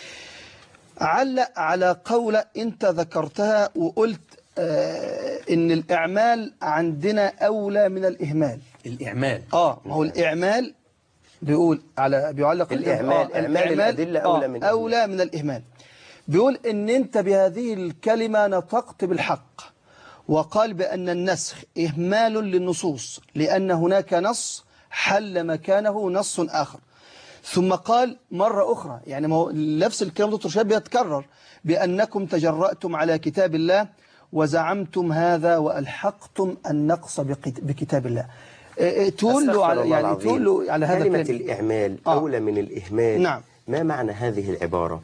علق على قولة انت ذكرتها وقلت آه، ان الاعمال عندنا اولى من الاهمال الإعمال اه ما هو الاعمال بيقول على بيعلق الإعمال- آه، إعمال الأدلة أولى آه، من أولى من الإهمال بيقول إن أنت بهذه الكلمة نطقت بالحق وقال بأن النسخ إهمال للنصوص لأن هناك نص حل مكانه نص آخر ثم قال مرة أخرى يعني ما هو نفس الكلام دكتور شاب بيتكرر بأنكم تجرأتم على كتاب الله وزعمتم هذا وألحقتم النقص بقت- بكتاب الله إيه إيه تقول له أستغفر على الله يعني العظيم. تقول له على هذا كلمة الكلام. الإعمال آه. أولى من الإهمال نعم. ما معنى هذه العبارة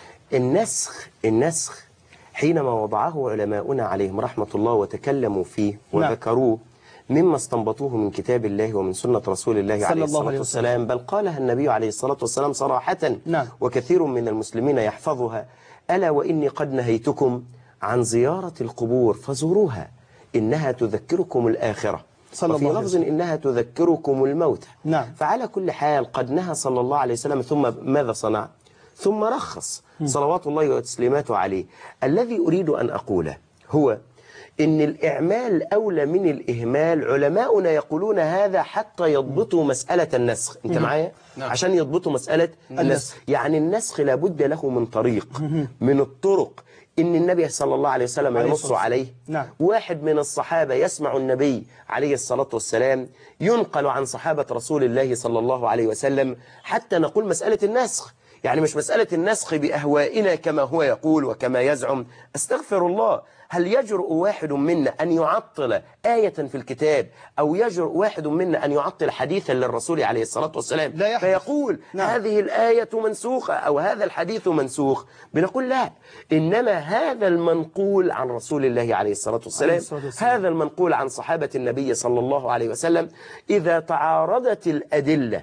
النسخ النسخ حينما وضعه علماؤنا عليهم رحمة الله وتكلموا فيه نعم. وذكروه مما استنبطوه من كتاب الله ومن سنة رسول الله صلى عليه الله الصلاة عليه والسلام بل قالها النبي عليه الصلاة والسلام صراحة نعم. وكثير من المسلمين يحفظها ألا وإني قد نهيتكم عن زيارة القبور فزوروها إنها تذكركم الآخرة صلى وفي الله عليه لفظ إنها تذكركم الموت نعم. فعلى كل حال قد نهى صلى الله عليه وسلم ثم ماذا صنع ثم رخص صلوات الله وتسليماته عليه الذي أريد أن أقوله هو إن الإعمال أولى من الإهمال علماؤنا يقولون هذا حتى يضبطوا مسألة النسخ أنت معايا؟ نعم. عشان يضبطوا مسألة النسخ يعني النسخ لابد له من طريق من الطرق إن النبي صلى الله عليه وسلم عليه ينص الصلاة عليه نعم. واحد من الصحابة يسمع النبي عليه الصلاة والسلام ينقل عن صحابة رسول الله صلى الله عليه وسلم حتى نقول مسألة النسخ يعني مش مسألة النسخ بأهوائنا كما هو يقول وكما يزعم استغفر الله هل يجرؤ واحد منا أن يعطل آية في الكتاب أو يجرؤ واحد منا أن يعطل حديثا للرسول عليه الصلاة والسلام لا يحدث. فيقول نعم. هذه الآية منسوخة أو هذا الحديث منسوخ بنقول لا إنما هذا المنقول عن رسول الله عليه الصلاة والسلام عليه الصلاة والسلام. هذا المنقول عن صحابة النبي صلى الله عليه وسلم إذا تعارضت الأدلة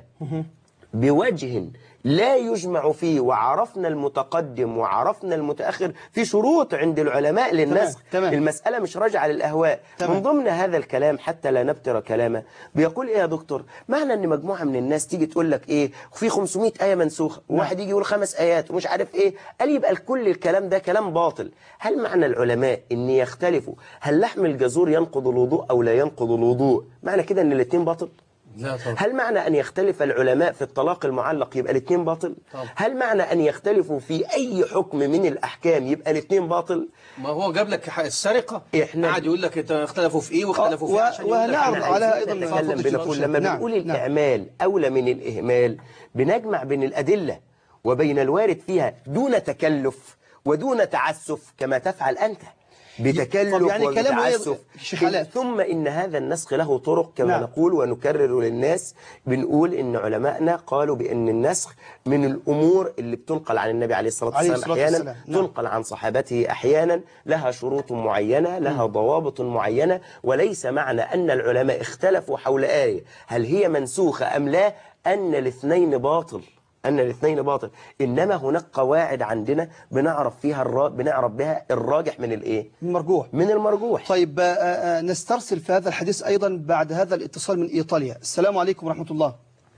بوجه لا يجمع فيه وعرفنا المتقدم وعرفنا المتأخر في شروط عند العلماء للنسخ تمام. المسألة مش راجعة للأهواء تمام. من ضمن هذا الكلام حتى لا نبتر كلامه بيقول إيه يا دكتور معنى أن مجموعة من الناس تيجي تقول لك إيه في 500 آية منسوخة وواحد يجي يقول خمس آيات ومش عارف إيه قال يبقى كل الكلام ده كلام باطل هل معنى العلماء أن يختلفوا هل لحم الجزور ينقض الوضوء أو لا ينقض الوضوء معنى كده أن الاثنين باطل لا طبعا هل معنى أن يختلف العلماء في الطلاق المعلق يبقى الاثنين باطل طبعا. هل معنى أن يختلفوا في أي حكم من الأحكام يبقى الاثنين باطل ما هو جاب لك حق السرقة إحنا- قعد يقول لك إنت اختلفوا في إيه واختلفوا في و- إيه عشان يقول لك وهنعرض أنا على عايز- أيضا نتكلم فضل بنقول الشيخ. لما نعم، بنقول نعم. الإعمال أولى من الإهمال بنجمع بين الأدلة وبين الوارد فيها دون تكلف ودون تعسف كما تفعل أنت بتكلف طب يعني كلامه إيه وبتعسف شيخ علاء؟ ثم إن هذا النسخ له طرق كما نعم. نقول ونكرر للناس بنقول إن علماءنا قالوا بأن النسخ من الأمور اللي بتنقل عن النبي عليه الصلاة عليه والسلام الصلاة أحيانا والسلام. نعم. تنقل عن صحابته أحيانا لها شروط معينة لها ضوابط معينة وليس معنى أن العلماء اختلفوا حول آية هل هي منسوخة أم لا أن الاثنين باطل أن الاثنين باطل إنما هناك قواعد عندنا بنعرف فيها الرا... بنعرف بها الراجح من الإيه المرجوح من المرجوح طيب آه، آه، نسترسل في هذا الحديث أيضا بعد هذا الاتصال من إيطاليا السلام عليكم ورحمة الله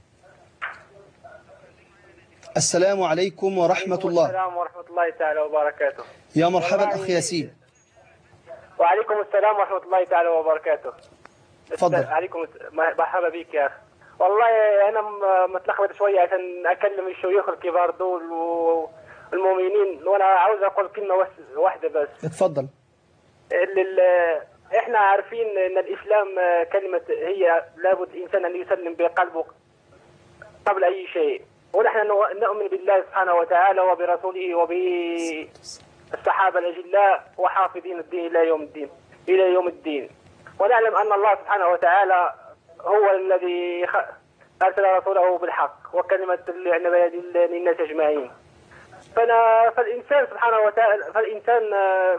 السلام عليكم ورحمة الله السلام ورحمة الله تعالى وبركاته يا مرحبا والله- أخي ياسين وعليكم السلام ورحمة الله تعالى وبركاته اتفضل. عليكم الس- مرحبا بك يا أخي والله أنا م- متلخبط شوية عشان أكلم الشيوخ الكبار دول والمؤمنين وأنا عاوز أقول كلمة وس- واحدة بس اتفضل ال- ال- احنا عارفين ان الاسلام آه، كلمه هي لابد انسان ان يسلم بقلبه قبل اي شيء ونحن نو- نؤمن بالله سبحانه وتعالى وبرسوله وبالصحابه الاجلاء وحافظين الدين الى يوم الدين الى يوم الدين ونعلم ان الله سبحانه وتعالى هو الذي خ- ارسل رسوله بالحق وكلمه يعني لل- للناس اجمعين فأنا فالإنسان سبحانه وتعالى فالإنسان آه،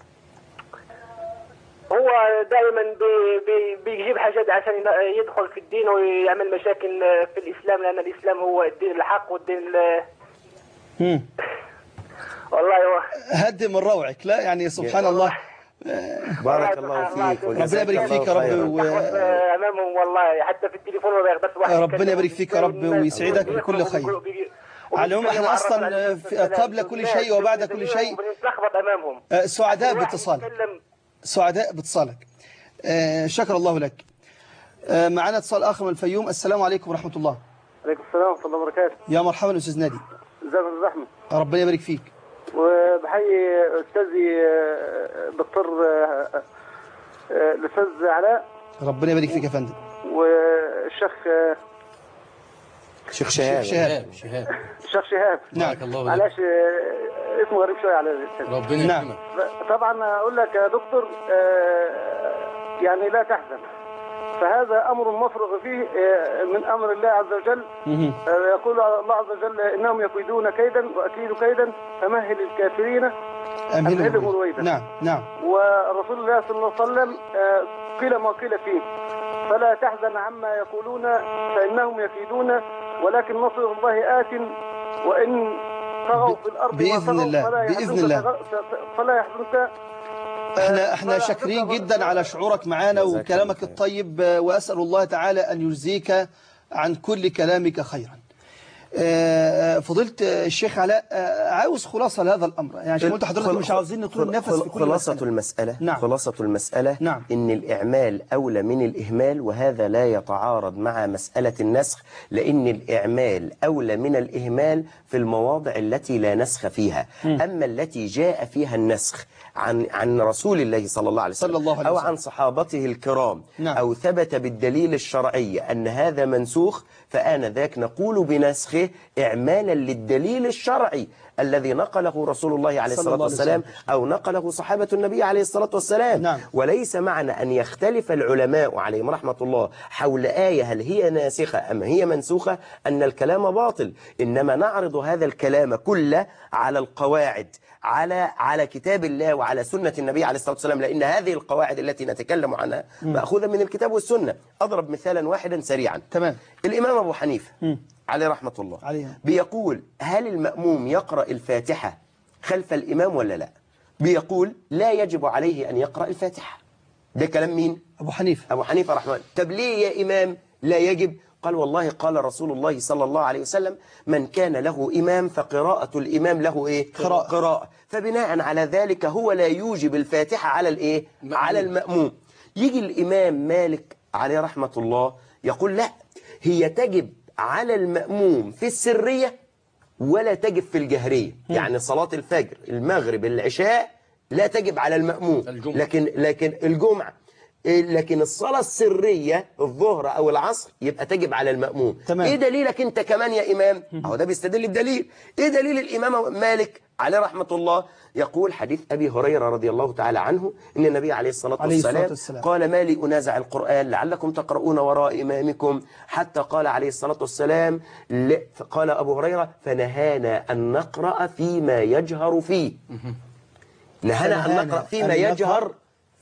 هو دائما بي بي بيجيب حاجات عشان ين- يدخل في الدين ويعمل مشاكل آه، في الإسلام لأن الإسلام هو الدين الحق والدين ال- مم. والله هو هدي من روعك لا يعني سبحان الله بارك الله فيك ربنا وجزاك يبارك الله فيك يا رب خيرا. و... تخبط آه، أمامهم والله حتى في التليفون ولا يقدرش واحد ربنا يتكلم يبارك فيك يا رب والناس- ويسعدك بكل خير. وبيجي- وبيجي- على العموم احنا وبيتكلم أصلاً عن الرسول عليه في- الصلاة قبل كل والسلام. شيء وبعد كل شيء بنتلخبط أمامهم آه، سعداء واحد باتصالك يتكلم سعداء باتصالك آه، شكر الله لك آه، معنا اتصال آخر من الفيوم السلام عليكم ورحمة الله عليكم السلام ورحمة الله وبركاته يا مرحبا أستاذ نادي ازيك يا أستاذ أحمد ربنا يبارك فيك وبحيي استاذي آه، دكتور آه، آه، الاستاذ علاء ربنا يبارك فيك يا فندم والشيخ آه، شيخ شهاب شهاب شهاب الشيخ شهاب نعم بارك الله لك معلش آه، اسمه غريب شويه على الاستاذ ربنا نعم. يكرمك طبعا اقول لك يا دكتور آه، يعني لا تحزن فهذا امر مفرغ فيه آه، من امر الله عز وجل مهم. آه، يقول الله عز وجل انهم يكيدون كيدا واكيد كيدا فمهل الكافرين أمهلهم أمهلهم رويدا. رويدا. نعم نعم ورسول الله صلى الله عليه وسلم آه، قيل ما قيل فيه فلا تحزن عما يقولون فإنهم يكيدون ولكن نصر الله آت وإن طغوا في الأرض بإذن وطغوا الله، فلا بإذن يحزنك الله. تغ- فلا يحزنك احنا احنا فلا شاكرين يحزنك جدا على شعورك معنا جزاك وكلامك الله خير. الطيب آه، واسال الله تعالى ان يجزيك عن كل كلامك خيرا. آه، آه، فضيلة آه، الشيخ علاء آه، عاوز خلاصة لهذا الأمر يعني عشان قلت حضرتك خل- مش عاوزين نطول خل- النفس خل- في كل خلاصة مسألة. المسألة نعم. خلاصة المسألة نعم. إن الإعمال أولى من الإهمال وهذا لا يتعارض مع مسألة النسخ لأن الإعمال أولى من الإهمال في المواضع التي لا نسخ فيها أما التي جاء فيها النسخ عن عن رسول الله صلى الله عليه وسلم صلى الله عليه أو وسلم. عن صحابته الكرام نعم. أو ثبت بالدليل الشرعي أن هذا منسوخ فآنذاك نقول بنسخه إعمالا للدليل الشرعي الذي نقله رسول الله عليه صلى الصلاة الله عليه والسلام وسلم. أو نقله صحابة النبي عليه الصلاة والسلام نعم. وليس معنى أن يختلف العلماء عليهم رحمة الله حول آية هل هي ناسخة أم هي منسوخة أن الكلام باطل إنما نعرض هذا الكلام كله على القواعد على على كتاب الله وعلى سنة النبي عليه الصلاة والسلام لأن هذه القواعد التي نتكلم عنها مأخوذة من الكتاب والسنة أضرب مثالا واحدا سريعا تمام الإمام أبو حنيفة عليه رحمة الله عليه. بيقول هل المأموم يقرأ الفاتحة خلف الإمام ولا لا بيقول لا يجب عليه أن يقرأ الفاتحة ده كلام مين أبو حنيفة أبو حنيفة رحمه الله طب ليه يا إمام لا يجب قال والله قال رسول الله صلى الله عليه وسلم من كان له إمام فقراءة الإمام له إيه قراءة. قراءة فبناء على ذلك هو لا يوجب الفاتحة على الإيه مأموم. على المأموم يجي الإمام مالك عليه رحمة الله يقول لا هي تجب على المأموم في السرية ولا تجب في الجهرية يعني صلاة الفجر المغرب العشاء لا تجب على المأموم الجمعة. لكن لكن الجمعة إيه، لكن الصلاة السرية الظهر أو العصر يبقى تجب على المأموم تمام. إيه دليلك أنت كمان يا إمام أهو ده بيستدل بدليل إيه دليل الإمام مالك عليه رحمة الله يقول حديث أبي هريرة رضي الله تعالى عنه إن النبي عليه الصلاة عليه الصلاة والسلام, والسلام. قال ما لي أنازع القرآن لعلكم تقرؤون وراء إمامكم حتى قال عليه الصلاة والسلام ل- قال أبو هريرة فنهانا أن نقرأ فيما يجهر فيه نهانا أن فنهانا نقرأ فيما أن نقرأ يجهر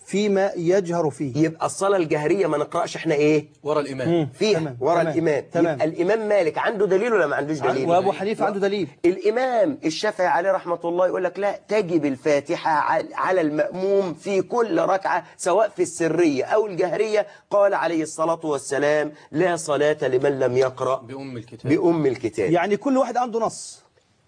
فيما يجهر فيه يبقى الصلاة الجهرية ما نقرأش احنا ايه ورا الإمام فيها تمام، ورا تمام، الإمام تمام. يبقى الإمام مالك عنده دليل ولا ما عندوش دليل وأبو حنيفة عنده دليل الإمام الشافعي عليه رحمة الله يقول لك لا تجب الفاتحة عل- على المأموم في كل ركعة سواء في السرية أو الجهرية قال عليه الصلاة والسلام لا صلاة لمن لم يقرأ بأم الكتاب بأم الكتاب يعني كل واحد عنده نص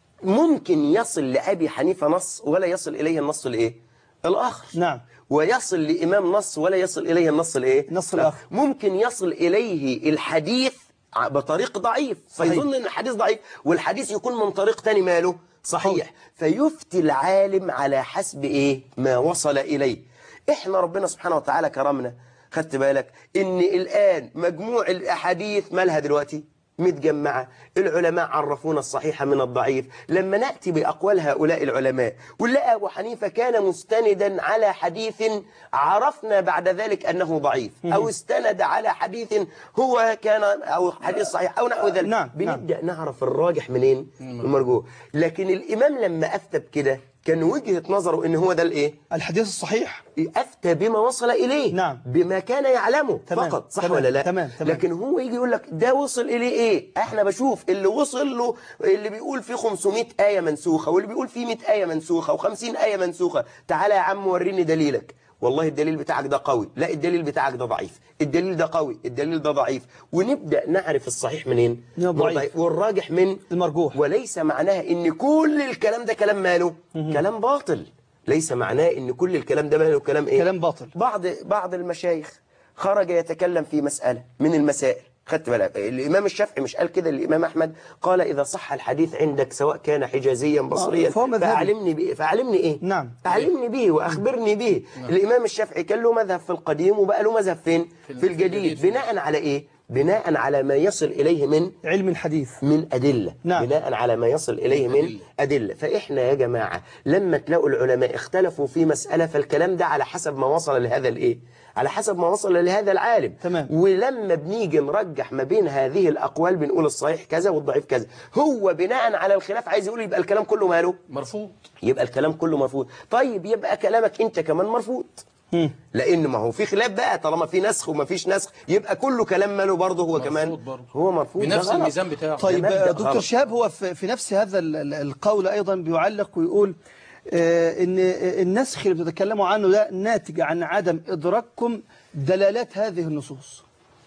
ممكن يصل لأبي حنيفة نص ولا يصل إليه النص الإيه الآخر نعم ويصل لإمام نص ولا يصل إليه النص الإيه النص لا. الآخر. ممكن يصل إليه الحديث ع- بطريق ضعيف صحيح. فيظن أن الحديث ضعيف والحديث يكون من طريق تاني ماله صحيح فيفتي العالم على حسب إيه ما وصل إليه إحنا ربنا سبحانه وتعالى كرمنا خدت بالك إن الآن مجموع الأحاديث مالها دلوقتي متجمعة العلماء عرفونا الصحيح من الضعيف لما نأتي بأقوال هؤلاء العلماء ونلاقي أبو حنيفة كان مستندا على حديث عرفنا بعد ذلك أنه ضعيف أو استند على حديث هو كان أو حديث صحيح أو نحو ذلك نعم، بنبدأ نعرف الراجح منين المرجوح لكن الإمام لما أفتى بكده كان وجهة نظره إن هو ده الإيه الحديث الصحيح أفتى بما وصل إليه نعم. بما كان يعلمه تمام، فقط صح تمام، ولا لا تمام، تمام. لكن هو يجي يقول لك ده وصل إليه إيه احنا بشوف اللي وصل له اللي بيقول فيه 500 آية منسوخة واللي بيقول فيه 100 آية منسوخة و50 آية منسوخة تعالى يا عم وريني دليلك والله الدليل بتاعك ده قوي لا الدليل بتاعك ده ضعيف الدليل ده قوي الدليل ده ضعيف ونبدأ نعرف الصحيح منين من الضعيف. والراجح من المرجوح وليس معناها ان كل الكلام ده كلام ماله كلام باطل ليس معناه ان كل الكلام ده ماله كلام ايه كلام باطل بعض بعض المشايخ خرج يتكلم في مسألة من المسائل خدت بالك الإمام الشافعي مش قال كده الإمام أحمد قال إذا صح الحديث عندك سواء كان حجازيا بصريا فهو مذهبي. فأعلمني به فأعلمني إيه نعم. أعلمني به وأخبرني به الإمام الشافعي كان له مذهب في القديم وبقى له مذهب فين في الجديد بناء على إيه بناء على ما يصل إليه من علم الحديث من أدلة نعم. بناء على ما يصل إليه من أدلة. أدلة فإحنا يا جماعة لما تلاقوا العلماء اختلفوا في مسألة فالكلام ده على حسب ما وصل لهذا الإيه على حسب ما وصل لهذا العالم تمام. ولما بنيجي نرجح ما بين هذه الأقوال بنقول الصحيح كذا والضعيف كذا هو بناء على الخلاف عايز يقول يبقى الكلام كله ماله مرفوض يبقى الكلام كله مرفوض طيب يبقى كلامك انت كمان مرفوض مم. لان ما هو في خلاف بقى طالما في نسخ وما فيش نسخ يبقى كله كلام ماله برضه هو كمان برضه. هو مرفوض ده بنفس غلط. الميزان بتاعه طيب ده مبدأ دكتور غلط. شهاب هو في في نفس هذا ال- ال- القول أيضا بيعلق ويقول آه، إن النسخ اللي بتتكلموا عنه ده ناتج عن عدم إدراككم دلالات هذه النصوص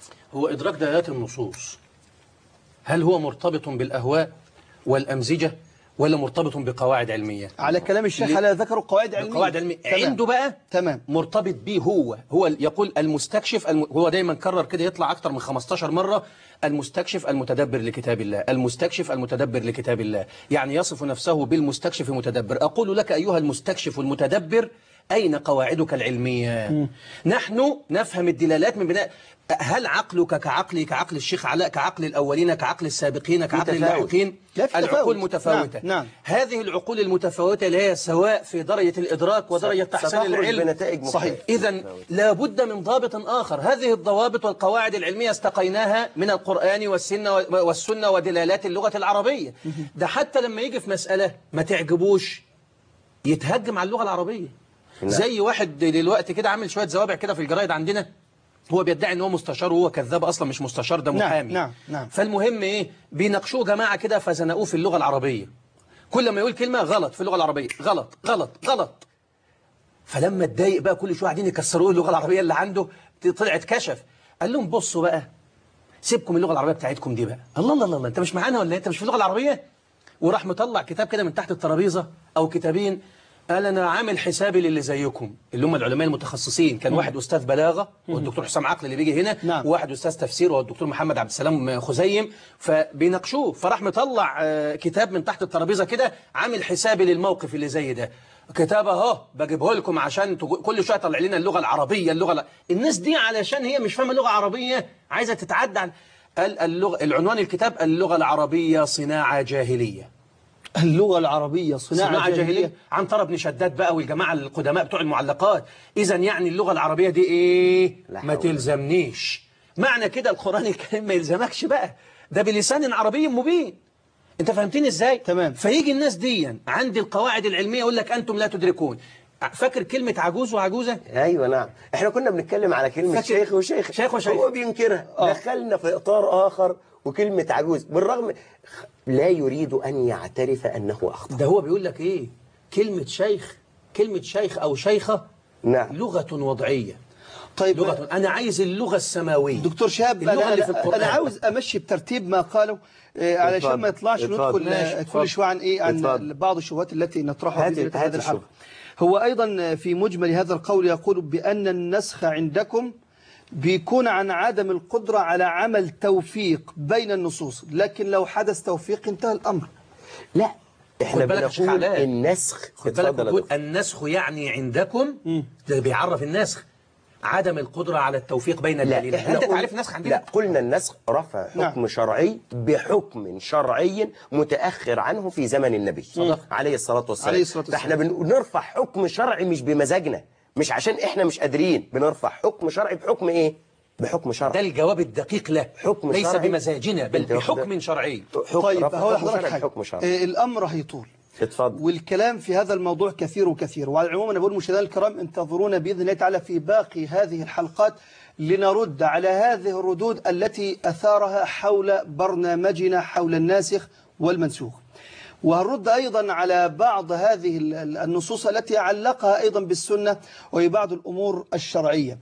هو إدراك دلالات النصوص هل هو مرتبط بالأهواء والأمزجة ولا مرتبط بقواعد علمية على كلام الشيخ ليه؟ على ذكروا قواعد علمية قواعد علمية تمام. عنده بقى تمام مرتبط بيه هو هو يقول المستكشف الم... هو دايما كرر كده يطلع أكتر من 15 مرة المستكشف المتدبر لكتاب الله المستكشف المتدبر لكتاب الله يعني يصف نفسه بالمستكشف المتدبر أقول لك أيها المستكشف المتدبر أين قواعدك العلمية نحن نفهم الدلالات من بناء هل عقلك كعقلي كعقل الشيخ علاء كعقل الأولين كعقل السابقين كعقل تفاوت. اللاحقين لا، في تفاوت. العقول متفاوتة نعم، نعم. هذه العقول المتفاوتة اللي هي سواء في درجة الإدراك ودرجة تحسين ستخرج العلم بنتائج مختلفة. صحيح إذا لابد من ضابط آخر هذه الضوابط والقواعد العلمية استقيناها من القرآن والسنة والسنة ودلالات اللغة العربية ده حتى لما يجي في مسألة ما تعجبوش يتهجم على اللغة العربية زي واحد دلوقتي كده عامل شوية زوابع كده في الجرايد عندنا هو بيدعي ان هو مستشار وهو كذاب اصلا مش مستشار ده نعم، محامي نعم، نعم. فالمهم ايه بيناقشوه جماعه كده فزنقوه في اللغه العربيه كل ما يقول كلمه غلط في اللغه العربيه غلط غلط غلط فلما اتضايق بقى كل شويه قاعدين يكسروه اللغه العربيه اللي عنده طلعت كشف قال لهم بصوا بقى سيبكم اللغه العربيه بتاعتكم دي بقى الله الله الله الله، انت مش معانا ولا إيه؟ انت مش في اللغه العربيه وراح مطلع كتاب كده من تحت الترابيزه او كتابين قال انا عامل حسابي للي زيكم اللي هم العلماء المتخصصين كان واحد استاذ بلاغه والدكتور حسام عقل اللي بيجي هنا نعم. وواحد استاذ تفسير وهو الدكتور محمد عبد السلام خزيم فبيناقشوه فراح مطلع آه، كتاب من تحت الترابيزه كده عامل حسابي للموقف اللي زي ده كتاب اهو بجيبه لكم عشان تجو- كل شويه طلع لنا اللغه العربيه اللغه الع- الناس دي علشان هي مش فاهمه لغه عربيه عايزه تتعدى عن قال اللغه العنوان الكتاب اللغه العربيه صناعه جاهليه اللغة العربية صناعة, صناعة جاهلية جاهلية عنتر بن شداد بقى والجماعة القدماء بتوع المعلقات إذا يعني اللغة العربية دي إيه لا ما حول. تلزمنيش معنى كده القرآن الكريم ما يلزمكش بقى ده بلسان عربي مبين انت فهمتني ازاي تمام. فيجي الناس دي عند القواعد العلمية يقول لك أنتم لا تدركون فاكر كلمة عجوز وعجوزة ايوه نعم احنا كنا بنتكلم على كلمه فاكر- شيخ وشيخ شيخ وشيخ. هو بينكرها دخلنا في اطار اخر وكلمه عجوز بالرغم لا يريد ان يعترف انه اخطا ده هو بيقول لك ايه كلمة شيخ كلمة شيخ او شيخة نعم لغة وضعية طيب لغة انا عايز اللغة السماوية دكتور شهاب اللغة أنا, اللي في أنا, القرآن. أنا عاوز أمشي بترتيب ما قاله آه، علشان اتفضل. ما يطلعش اتفضل. ندخل ماشي، آه، اتفضل. كل شوية عن إيه عن اتفضل. بعض الشبهات التي نطرحها هات- في بداية هات هذه الحلقة الشبهة. هو أيضا في مجمل هذا القول يقول بأن النسخ عندكم بيكون عن عدم القدرة على عمل توفيق بين النصوص لكن لو حدث توفيق انتهى الأمر لا احنا خد بالك يا شيخ بنقول علاء. النسخ خد بالك اتفضل يا بتقول دكتور. النسخ يعني عندكم ده بيعرف النسخ عدم القدرة على التوفيق بين لا الدليلين احنا انت قلنا- تعرف النسخ عندنا لا قلنا النسخ رفع حكم نعم. شرعي بحكم شرعي متأخر عنه في زمن النبي صدق. عليه الصلاة والسلام عليه الصلاة والسلام. فاحنا بنرفع حكم شرعي مش بمزاجنا مش عشان احنا مش قادرين بنرفع حكم شرعي بحكم ايه بحكم ده شرعي الجواب الدقيق له حكم ليس شرعي. بمزاجنا بل انت واخد بحكم بالك؟ شرعي حكم طيب رفع هقول حكم لحضرتك شرعي حاجة بحكم شرعي آه، الأمر هيطول اتفضل والكلام في هذا الموضوع كثير وكثير وعلى العموم أنا بقول مشاهدينا الكرام انتظرونا بإذن الله تعالى في باقي هذه الحلقات لنرد على هذه الردود التي أثارها حول برنامجنا حول الناسخ والمنسوخ وهنرد أيضا على بعض هذه ال- ال- النصوص التي علقها أيضا بالسنة وبعض الأمور الشرعية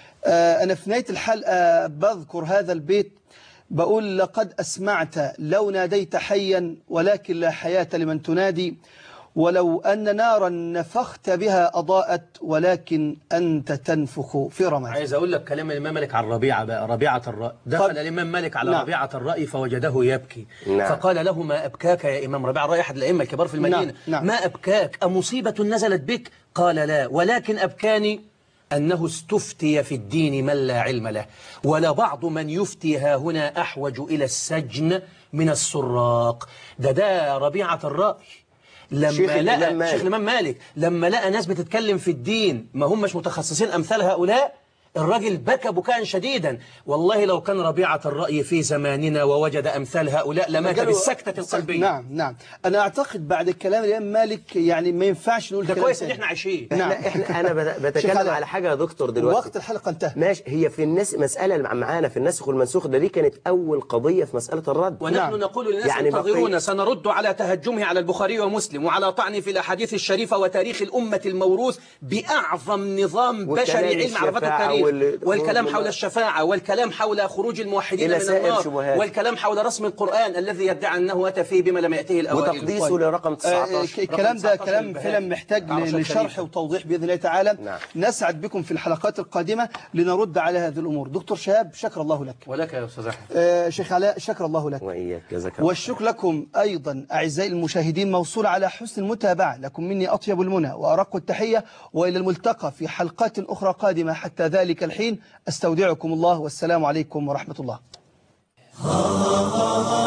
آه، أنا في نهاية الحلقة بذكر هذا البيت بقول لقد أسمعت لو ناديت حيا ولكن لا حياة لمن تنادي ولو أن نارا نفخت بها أضاءت ولكن أنت تنفخ في رماد عايز اقول لك كلام الامام مالك عن ربيعه بقى ربيعه الراي دخل طب- الامام مالك على نعم. ربيعه الراي فوجده يبكي نعم. فقال له ما ابكاك يا امام ربيعه الراي احد الائمه الكبار في المدينه نعم، نعم. ما ابكاك امصيبه نزلت بك قال لا ولكن ابكاني أنه استفتي في الدين من لا علم له ولبعض من يفتي ها هنا أحوج إلى السجن من السراق ده ده ربيعة الرأي لما شيخ الإمام لقى مالك. شيخ الإمام مالك لما لقى ناس بتتكلم في الدين ما هم مش متخصصين أمثال هؤلاء الراجل بكى بكاء شديدا والله لو كان ربيعة الرأي في زماننا ووجد أمثال هؤلاء لمات قالوا- بالسكتة القلبية نعم نعم أنا أعتقد بعد الكلام الإمام مالك يعني ما ينفعش نقول ده كلام كويس إن تاني. إحنا عايشين نعم. احنا احنا انا بت- شيخ بتكلم علاء. على حاجه يا دكتور دلوقتي وقت الحلقة انتهى ماشي هي في الناس مسألة اللي معانا في النسخ والمنسوخ ده دي كانت أول قضية في مسألة الرد ونحن نعم. نقول للناس يعني انتظرونا بقي- سنرد على تهجمه على البخاري ومسلم وعلى طعن في الأحاديث الشريفة وتاريخ الأمة الموروث بأعظم نظام وكلام بشري علم معرفة الشفاعة التاريخ وال- والكلام وال- حول الشفاعة والكلام حول خروج الموحدين إلى من سائر النار الشبهات. والكلام حول رسم القرآن الذي يدعي أنه أتى فيه بما لم يأته الأوائل وتقديسه لرقم آه، 19 الكلام ده 19 كلام البهائي. فعلا محتاج على شيخ لشرح خليفة. وتوضيح بإذن الله تعالى نعم. نسعد بكم في الحلقات القادمة لنرد على هذه الأمور دكتور شهاب شكر الله لك ولك يا أستاذ أحمد آه، شيخ علاء شكر الله لك وإياك جزاك الله والشكر لكم أيضا أعزائي المشاهدين موصول على حسن المتابعة لكم مني أطيب المنى وأرق التحية وإلى الملتقى في حلقات أخرى قادمة حتى ذلك الحين أستودعكم الله والسلام عليكم ورحمة الله